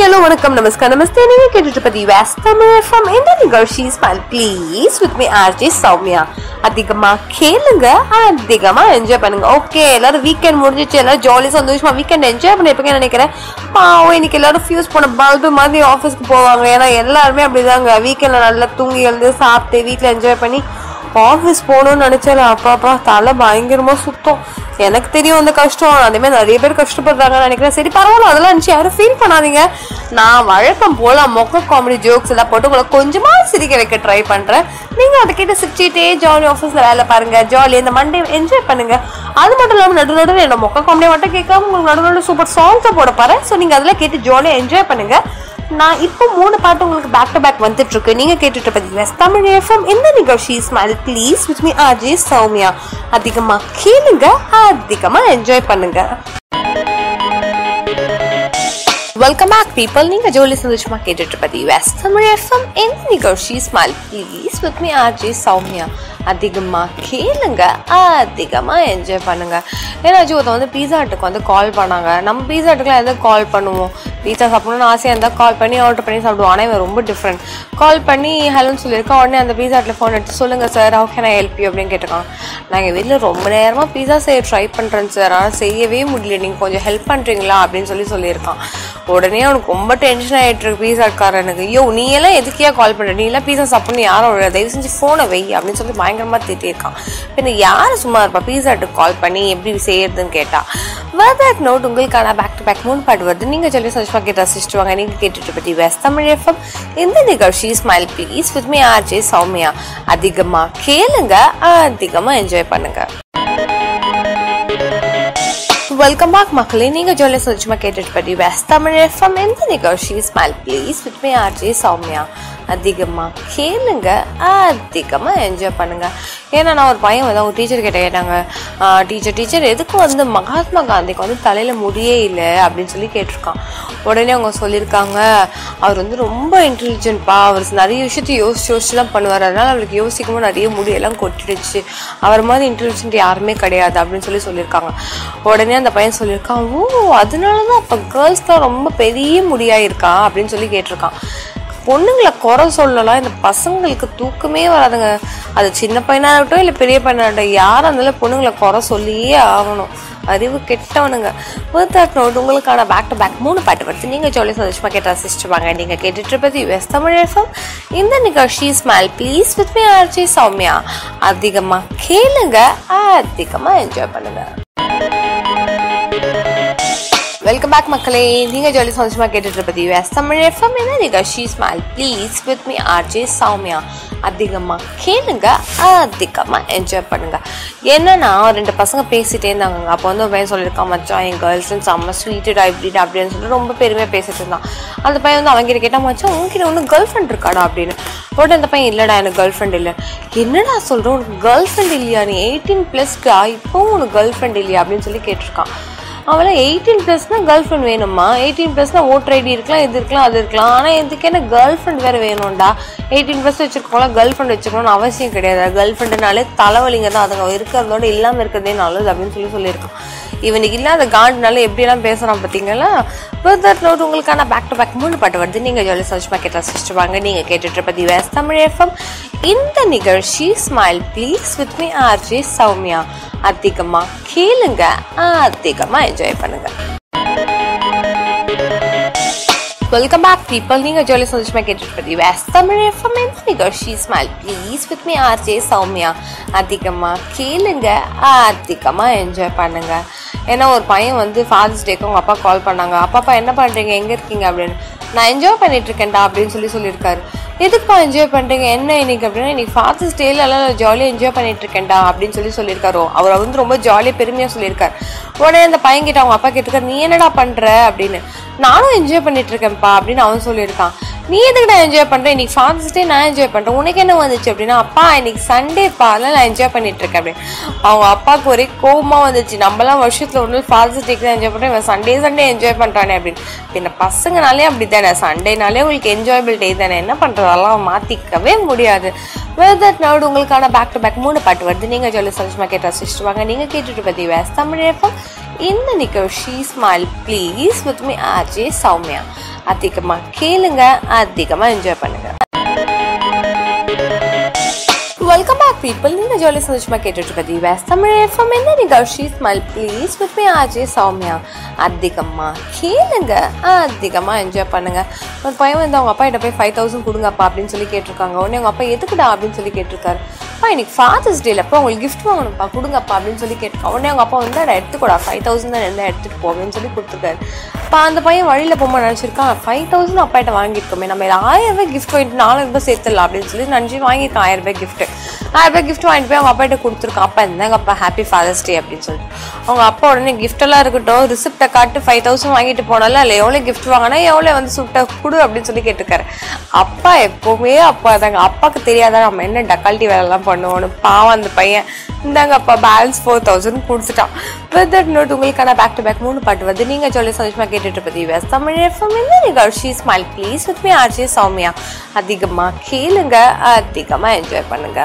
hello வணக்கம் நமஸ்கார் நமஸ்தே நீங்க கேட்டுட்டு பத்தி வெஸ்ட் தமிழ் எஃப்எம் இந்த நிகழ்ச்சி smile please with me RJ Soumya அதிகமா கேளுங்க அதிகமா என்ஜாய் பண்ணுங்க ஓகே எல்லாரும் வீக்கெண்ட் முடிஞ்சிச்சு எல்லாரும் ஜாலி சந்தோஷமா வீக்கெண்ட் என்ஜாய் பண்ணிருப்பீங்கன்னு நினைக்கிறேன் பாவம் இன்னைக்கு எல்லாரும் ஃபியூஸ் பண்ண பல்பு மாதிரி ஆஃபீஸ்க்கு போவாங்க ஏன்னா எல்லாருமே அப்படிதாங்க வீக்கெண்ட்ல நல்லா தூங்கி எழுந்து சாப்பிட்டு வீட்டில் என்ஜாய் பண்ணி ஆஃபீஸ் போகணும்னு நினைச்சால அப்பாப்பா தலை பயங்கரமா சுத்தம் எனக்கு தெரியும் அந்த கஷ்டம் அதே மாதிரி நிறைய பேர் கஷ்டப்படுறாங்கன்னு நினைக்கிறேன் சரி பரவாயில்ல அதெல்லாம் நினச்சி யாரும் ஃபீல் பண்ணாதீங்க நான் வழக்கம் போல மொக்க காமெடி ஜோக்ஸ் எல்லாம் போட்டு உங்களை கொஞ்சமா சிரிக்க வைக்க ட்ரை பண்றேன் நீங்க அதை கேட்டு சிரிச்சிட்டே ஜாலி ஆஃபீஸ்ல வேலை பாருங்க ஜாலி இந்த மண்டே என்ஜாய் பண்ணுங்க அது மட்டும் இல்லாமல் நடு நடுவில் என்ன மொக்க காமெடி மட்டும் கேட்காம உங்களுக்கு நடு நடுவில் சூப்பர் சாங்ஸை போட போறேன் ஸோ நீங்க அதெல்லாம் கேட்டு ஜாலியாக என்ஜாய் பண்ணுங்க நான் இப்போ மூணு பாட்டு உங்களுக்கு பேக் டு பேக் வந்துட்டு இருக்கு நீங்க கேட்டுட்டு பார்த்தீங்கன்னா தமிழ் எஃப்எம் இந்த நிகழ்ச்சி smile please with me RJ Soumya அதிகமா கேளுங்க அதிகமா என்ஜாய் பண்ணுங்க வெல்கம் பேக் பீப்பிள் நீங்க ஜோலி சந்தோஷமா கேட்டுட்டு பத்தி வெஸ்ட் தமிழ் எஃப்எம் இந்த நிகழ்ச்சி smile please with me RJ Soumya அதிகமா கேளுங்க அதிகமா என்ஜாய் பண்ணுங்க ஏன்னாச்சும் ஒருத்தன் வந்து பீஸா ஹட்டுக்கு வந்து கால் பண்ணாங்க நம்ம பீஸா ஹட்டுக்குலாம் எதாவது கால் பண்ணுவோம் பீஸா சாப்பிடணும்னு ஆசையாக இருந்தால் கால் பண்ணி ஆர்டர் பண்ணி சாப்பிடுவோம் ஆனால் இவன் ரொம்ப டிஃப்ரெண்ட் கால் பண்ணி ஹலோன்னு சொல்லியிருக்கான் உடனே அந்த பீஸா ஹட்டில் ஃபோன் எடுத்து சொல்லுங்கள் sir how can I help you அப்படின்னு கேட்டிருக்கான் நான் எங்கள் வீட்டில் ரொம்ப நேரமாக பீஸா செய்ய ட்ரை பண்ணுறேன் சார் ஆனால் செய்யவே முடியல நீங்கள் கொஞ்சம் ஹெல்ப் பண்ணுறீங்களா அப்படின்னு சொல்லி சொல்லியிருக்கான் உடனே அவனுக்கு ரொம்ப டென்ஷன் ஆகிட்டு இருக்கு பீஸாக்காரனுக்கு ஐயோ நீ எல்லாம் எதுக்கியா கால் பண்ணுற நீ எல்லாம் பீஸா சாப்பிடணும் யாரும் விட தயவு செஞ்சு ஃபோனை வை அப்படின்னு சொல்லி பயங்கரமாக திட்டியிருக்கான் பின்ன யார் சும்மா இருப்பா பீஸாட்டுக்கு கால் பண்ணி எப்படி செய்யறதுன்னு கேட்டா வேர் தட் நோட் உங்களுக்கான பேக் டு பேக் மூணு பாட்டு வருது நீங்கள் சொல்லி சந்தோஷமாக கேட்டு ரசிச்சுட்டு வாங்க நீங்கள் கேட்டுட்டு பற்றி வெஸ்ட் தமிழ் எஃப்எம் இந்த நிகழ்ச்சி smile please with me RJ Soumya அதிகமாக கேளுங்க அதிகமாக என்ஜாய் பண்ணுங்க வெல்கம் பேக் மக்களே நீங்க ஜாலியாக சந்தோஷமா கேட்டுட்டு பற்றி வெஸ்ட் தமிழ் எஃப்எம் இந்த நிகழ்ச்சி smile please with me RJ Soumya அதிகமா கேளுங்க அதிகமா என்ஜாய் பண்ணுங்க ஏன்னா நான் ஒரு பையன் வந்து அவங்க டீச்சர் கிட்ட கேட்டாங்க டீச்சர் டீச்சர் எதுக்கு வந்து மகாத்மா காந்திக்கு வந்து தலையில முடியே இல்லை அப்படின்னு சொல்லி கேட்டிருக்கான் உடனே அவங்க சொல்லியிருக்காங்க அவர் வந்து ரொம்ப இன்டெலிஜென்ட்பா அவர் நிறைய விஷயத்த யோசிச்சு யோசிச்சுலாம் பண்ணுவார் அதனால அவருக்கு யோசிக்கும் நிறைய முடியெல்லாம் கொட்டிடுச்சு அவர் மாதிரி இன்டெலிஜென்ட் யாருமே கிடையாது அப்படின்னு சொல்லி சொல்லியிருக்காங்க உடனே அந்த பையன் சொல்லியிருக்கான் ஓ அதனால தான் அப்போ கேர்ள்ஸ்லாம் ரொம்ப பெரிய முடியாயிருக்கா அப்படின்னு சொல்லி கேட்டிருக்கான் பொண்ணுங்களை குறை சொல்லலாம் இந்த பசங்களுக்கு தூக்கமே வராதுங்க அது சின்ன பையனா இருக்கட்டும் இல்லை பெரிய பையனா இருக்கட்டும் யாராக இருந்தாலும் பொண்ணுங்களை குறை சொல்லியே ஆகணும் அறிவு கெட்டவனுங்க வித் தட் நோட் உங்களுக்கான பேக் டு பேக் மூணு பாட்டு வருது நீங்கள் ஜாலி சந்தோஷமாக கேட்டு ரசிச்சுட்டு வாங்க நீங்கள் கேட்டுட்டு இருப்பது வெஸ்ட் தமிழ் எஃப்எம் இந்த நிகழ்ச்சி smile please with me RJ Soumya அதிகமாக கேளுங்க அதிகமாக என்ஜாய் பண்ணுங்க வெல்கம் பேக் மக்களே நீங்க ஜாலி சந்தோஷமா கேட்டுட்டு இருப்பது யூஎஸ் தமிழ் எஃப்எம் இந்த நிகழ்ச்சி smile please with me RJ Soumya அதிகமா கேளுங்க அதிகமா என்ஜாய் பண்ணுங்க என்னன்னா ரெண்டு பசங்க பேசிட்டே இருந்தாங்க அப்போ வந்து ஒரு பையன் சொல்லியிருக்கான் மச்சான் என் கேர்ள் ஃப்ரெண்ட் செம்ம ஸ்வீட்டட் ஹைப்ரிட் அப்படின்னு சொல்லிட்டு ரொம்ப பெருமையாக பேசிட்டு இருந்தான் அந்த பையன் வந்து அவங்கிட்ட கேட்டா மச்சான் உங்ககிட்ட ஒன்றும் கேர்ள் ஃப்ரெண்ட் இருக்காடா அப்படின்னு உடனே அந்த பையன் இல்லைடா எனக்கு கேர்ள் ஃப்ரெண்ட் இல்லை என்னடா சொல்கிறேன் உனக்கு கேர்ள் ஃப்ரெண்ட் இல்லையா நீ எயிட்டீன் ப்ளஸ்க்கா இப்போவும் உனக்கு கேர்ள் ஃப்ரெண்ட் இல்லையா அப்படின்னு சொல்லி கேட்டிருக்கான் அவளாம் எயிட்டீன் ப்ளஸ்னால் கேர்ள் ஃப்ரெண்ட் வேணுமா எயிட்டீன் ப்ளஸ்னால் ஓட்டர் ஐடி இருக்கலாம் இது இருக்கலாம் அது இருக்கலாம் ஆனால் இதுக்கு என்ன கேர்ள் ஃப்ரெண்ட் வேறு வேணும்டா எயிட்டீன் ப்ளஸ் வச்சுருக்கோம்லாம் கேர்ள் ஃப்ரெண்ட் வச்சுக்கணும்னு அவசியம் கிடையாது கேர்ள் ஃப்ரெண்டுனாலே தலைவலிங்க தான் அதுங்க இருக்கிறதோட இல்லாமல் இருக்கிறதே நல்லது அப்படின்னு சொல்லி சொல்லியிருக்கான் இவனுக்கு இல்லாத காண்டுனால எப்படியெல்லாம் பேசுகிறான் பார்த்தீங்களா வித் தட் நோட் உங்களுக்கான பேக் டு பேக் மூணு பாட்டு வருது நீங்கள் ஜாலி சர்ச்மா கேட்ட ரசிச்சுட்டு வாங்க நீங்கள் கேட்டுட்டு இருப்பது வேஸ் தமிழ் எஃப்எம் இந்த நிகழ்ச்சி smile please with me RJ Soumya அதிகமா கேளுங்க அதிகமா என்ஜாய் பண்ணுங்க வெல்கம் பேக் பீப்பிள் நீங்க ஜாலி சந்தோஷமா கேட்டுட்டு பத்தி வெஸ்ட் தமிழ் எஃப்எம் இந்த நிகழ்ச்சி smile please with me RJ Soumya அதிகமா கேளுங்க அதிகமா என்ஜாய் பண்ணுங்க ஏன்னா ஒரு பையன் வந்து ஃபாதர்ஸ் டேக்கு அவங்க அப்பா கால் பண்ணாங்க அப்பா அப்பா என்ன பண்றீங்க எங்க இருக்கீங்க அப்படின்னு நான் என்ஜாய் பண்ணிட்டு இருக்கேன்டா அப்படின்னு சொல்லி சொல்லியிருக்காரு எதுக்குப்பா என்ஜாய் பண்றீங்க என்ன இன்னைக்கு அப்படின்னா இன்னைக்கு ஃபாதர்ஸ் டேல எல்லாம் ஜாலியாக என்ஜாய் பண்ணிட்டு இருக்கேன்டா அப்படின்னு சொல்லி சொல்லியிருக்காரு அவர் வந்து ரொம்ப ஜாலியாக பெருமையாக சொல்லியிருக்காரு உடனே அந்த பையன் கிட்ட அவங்க அப்பா கேட்டிருக்காரு நீ என்னடா பண்ற அப்படின்னு நானும் என்ஜாய் பண்ணிட்டு இருக்கேன்ப்பா அப்படின்னு அவன் சொல்லியிருக்கான் நீ எதுக்கு நான் என்ஜாய் பண்றேன் இன்னைக்கு ஃபாதர்ஸ் டே நான் என்ஜாய் பண்றேன் உனக்கு என்ன வந்துச்சு அப்படின்னா அப்பா இன்னைக்கு சண்டேப்பா அதெல்லாம் நான் என்ஜாய் பண்ணிட்டு இருக்கேன் அப்படின்னு அவங்க அப்பாவுக்கு ஒரே கோபமா வந்துச்சு நம்மலாம் வருஷத்துல ஒரு நாள் ஃபாதர்ஸ் டேக்கு தான் என்ஜாய் பண்றேன் இவன் சண்டே சண்டே என்ஜாய் பண்றானே அப்படின்னு பின்ன பசங்கனாலே அப்படி தானே சண்டேனாலே உங்களுக்கு என்ஜாயபிள் டே தானே என்ன பண்றது அதெல்லாம் மாத்திக்கவே முடியாது வெல் தட் நவுட் உங்களுக்கான பேக் டு பேக் மூணு பாட்டு வருது நீங்க சொல்லி சந்தோஷமா கேட்டு ரசிச்சுட்டு வாங்க நீங்க கேட்டுட்டு பத்தி வேஸ் தமிழ் இந்த நிகழ்ச்சி smile please with me RJ Soumya அதிகமா கேளுங்க அதிகமா என்ஜாய் பண்ணுங்க வெல்கம் பேக் பீப்புள் நீங்க ஜாலி சந்தோஷமா கேட்டுட்டு இருக்கது யூஎஸ் தமிழ் எஃப்எம் என்ன நிகழ்ச்சி smile please with me RJ Soumya அதிகமா கேளுங்க அதிகமா என்ஜாய் பண்ணுங்க ஒரு பையன் வந்து அவங்க அப்பா கிட்ட போய் ஃபைவ் தௌசண்ட் கொடுங்கப்பா அப்படின்னு சொல்லி கேட்டிருக்காங்க உடனே அவங்க அப்பா எதுக்குடா அப்படின்னு சொல்லி கேட்டிருக்காரு அப்பா இன்னைக்கு ஃபாதர்ஸ் டேல அப்போ உங்களுக்கு கிஃப்ட் வாங்கணும்ப்பா கொடுங்கப்பா அப்படின்னு சொல்லி கேட்டிருக்காங்க உடனே அவங்க அப்பா வந்து அதை எடுத்துக்கூடா ஃபைவ் தௌசண்ட் தான் இருந்தால் எடுத்துட்டு போ அப்படின்னு சொல்லி கொடுத்துருக்காரு இப்போ அந்த பையன் வழியில் போகும்போது நினச்சிருக்கான் ஃபைவ் தௌசண்ட் அப்பா கிட்ட வாங்கியிருக்கோமே நம்ம இதில் ஆயிரம் ரூபாய் கிஃப்ட் வாங்கிட்டு நாலாயிரம் ரூபாய் சேர்த்துடலாம் அப்படின்னு சொல்லி நினச்சி வாங்கியிருக்கான் ஆயிரம் ரூபாய் கிஃப்ட் ஆயிரம் ரூபாய் கிஃப்ட் வாங்கிட்டு போய் அவங்க அப்பா கிட்ட கொடுத்துருக்கான் அப்பா இருந்தாங்க அப்பா ஹாப்பி ஃபாதர்ஸ் டே அப்படின்னு சொல்லிட்டு அவங்க அப்பா உடனே gift எல்லாம் இருக்கட்டும் ரிசிப்டை காட்டு ஃபைவ் தௌசண்ட் வாங்கிட்டு போனாலும் இல்லை எவ்வளோ கிஃப்ட் வாங்கினா எவ்வளோ வந்து சுட்ட கொடு அப்படின்னு சொல்லி கேட்டிருக்காரு அப்பா எப்போவுமே அப்பா தாங்க அப்பாவுக்கு தெரியாதா நம்ம என்ன டக்கால்ட்டி வேலைலாம் பண்ணுவோம்னு பாவம் அந்த பையன் இந்தாங்க அப்பா பேலன்ஸ் ஃபோர் தௌசண்ட் கொடுத்துட்டான் வித் தட் நோட் உங்களுக்கான பேக் டு பேக் மூணு பாட்டு வந்து நீங்கள் சொல்லி சந்தோஷமாக கேட்டுட்டு இருப்பது யூஎஸ் தமிழ் எஃப்எம் இந்த நிகழ்ச்சி smile please with me RJ Soumya அதிகமாக கேளுங்க அதிகமாக என்ஜாய் பண்ணுங்க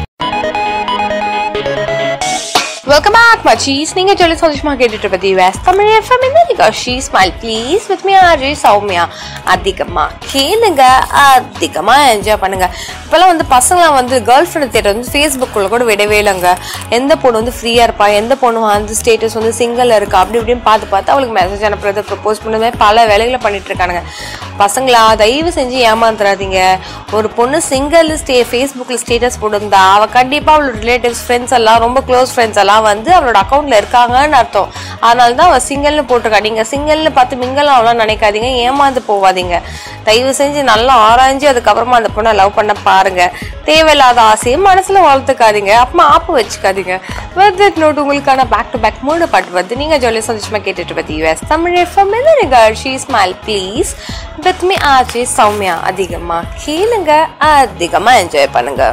வெல்கம் பேக் மச்சீஸ் நீங்க சொல்லி சந்தோஷமா கேட்டுட்டு இருப்பது யூஎஸ் தமிழ் எஃப்எம் இந்த நிகழ்ச்சி smile please with me RJ Soumya அதிகமா கேளுங்க அதிகமா என்ஜாய் பண்ணுங்க இப்பெல்லாம் வந்து பசங்களாம் வந்து கேர்ள் ஃப்ரெண்ட் தேட்டர் வந்து ஃபேஸ்புக்கில் கூட விடவே இல்லைங்க எந்த பொண்ணு வந்து ஃப்ரீயா இருப்பா எந்த பொண்ணு வந்து ஸ்டேட்டஸ் வந்து சிங்கிள் இருக்கா அப்படி இப்படின்னு பார்த்து பார்த்து அவளுக்கு மெசேஜ் அனுப்புறது ப்ரப்போஸ் பண்ணுறது பல வேலைகளை பண்ணிட்டு இருக்கானுங்க பசங்களா தயவு செஞ்சு ஏமாந்துடாதீங்க ஒரு பொண்ணு சிங்கிள் ஸ்டே ஃபேஸ்புக்கில் ஸ்டேட்டஸ் போட்டிருந்தா அவள் கண்டிப்பாக அவளோட ரிலேட்டிவ்ஸ் ஃப்ரெண்ட்ஸ் எல்லாம் ரொம்ப க்ளோஸ் ஃப்ரெண்ட்ஸ் எல்லாம் வந்து அவளோட அக்கௌண்ட்ல இருக்காங்கன்னு அர்த்தம் அதனால தான் அவள் சிங்கிள்னு போட்டிருக்கா நீங்கள் சிங்கிள்னு பார்த்து மிங்கல் அவளாம் நினைக்காதீங்க ஏமாந்து போவாதீங்க தயவு செஞ்சு நல்லா ஆராய்ஞ்சு அதுக்கப்புறமா அந்த பொண்ணை லவ் பண்ண பாருங்க தேவையில்லாத ஆசையை மனசுல வளர்த்துக்காதீங்க அப்புறமா ஆப்பு வச்சுக்காதீங்க வித் தட் நோட் உங்களுக்கான பேக் டு பேக் மூணு பாட்டு வந்து நீங்க ஜாலி சந்தோஷமா கேட்டுட்டு பத்தி யூஎஸ் தமிழ் எஃப்எம் இந்த நிகழ்ச்சி smile please with me RJ Soumya அதிகமா கேளுங்க அதிகமா என்ஜாய் பண்ணுங்க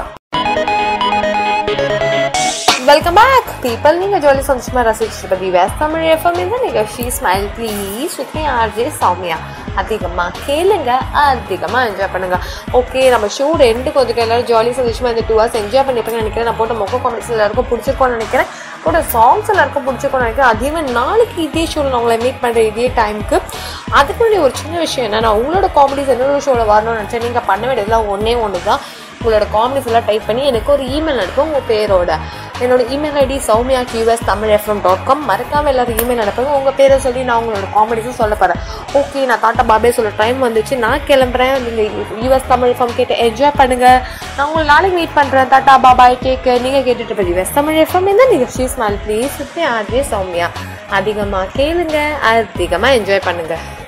வெல்கம் பேக் பீப்பிள் நீங்க ஜாலி சந்தோஷமா ரசிச்சுட்டு பத்தி யூஎஸ் தமிழ் எஃப்எம் இந்த நிகழ்ச்சி smile please with me RJ Soumya அதிகமா கேளுங்க அதிகமா என்ஜாய் பண்ணுங்க ஓகே நம்ம ஷோ ரெண்டுக்கு வந்துட்டு எல்லாரும் ஜாலி சந்தோஷமா இந்த டூ ஹவர்ஸ் என்ஜாய் பண்ணிப்பேன்னு நினைக்கிறேன் நான் போட்ட மொக்க காமெடிஸ் எல்லாருக்கும் பிடிச்சிருக்கோம்னு நினைக்கிறேன் போட்ட சாங்ஸ் எல்லாருக்கும் பிடிச்சிருக்கோம்னு நினைக்கிறேன் அதே மாதிரி நாளைக்கு இதே ஷோவில் நான் உங்களை மீட் பண்ணுறேன் இதே டைமுக்கு அதுக்கு முன்னாடி ஒரு சின்ன விஷயம் என்ன நான் உங்களோட காமெடிஸ் என்னோட ஷோவில் வரணும்னு நினச்சேன் நீங்கள் பண்ண வேண்டியதுலாம் ஒன்றே ஒன்று தான் உங்களோட காமெடிஸ் எல்லாம் டைப் பண்ணி எனக்கு ஒரு இமெயில் அனுப்புங்க உங்கள் பேரோட என்னோட இமெயில் ஐடி சௌமியா கியூஎஸ் தமிழ் எஃப்எம் டாட் காம் மறக்காமல் எல்லாரும் இமெயில் அனுப்புங்க உங்கள் பேரை சொல்லி நான் உங்களோட காமெடிஸும் சொல்ல போகிறேன் ஓகே நான் தாத்தா பாபே சொல்ல டைம் வந்துச்சு நான் கிளம்புறேன் நீங்கள் யூஎஸ் தமிழ் எஃப்எம் கேட்டு என்ஜாய் பண்ணுங்கள் நான் உங்களை நாளைக்கு மீட் பண்ணுறேன் தாத்தா பாபாய் கேக்கு நீங்கள் கேட்டுட்டு போய் யூஎஸ் தமிழ் எஃப்எம் இந்த நீங்கள் ஷீஸ் மேல் ப்ளீஸ் வித் ஆர்ஜே சௌமியா அதிகமாக கேளுங்க அதிகமாக என்ஜாய் பண்ணுங்கள்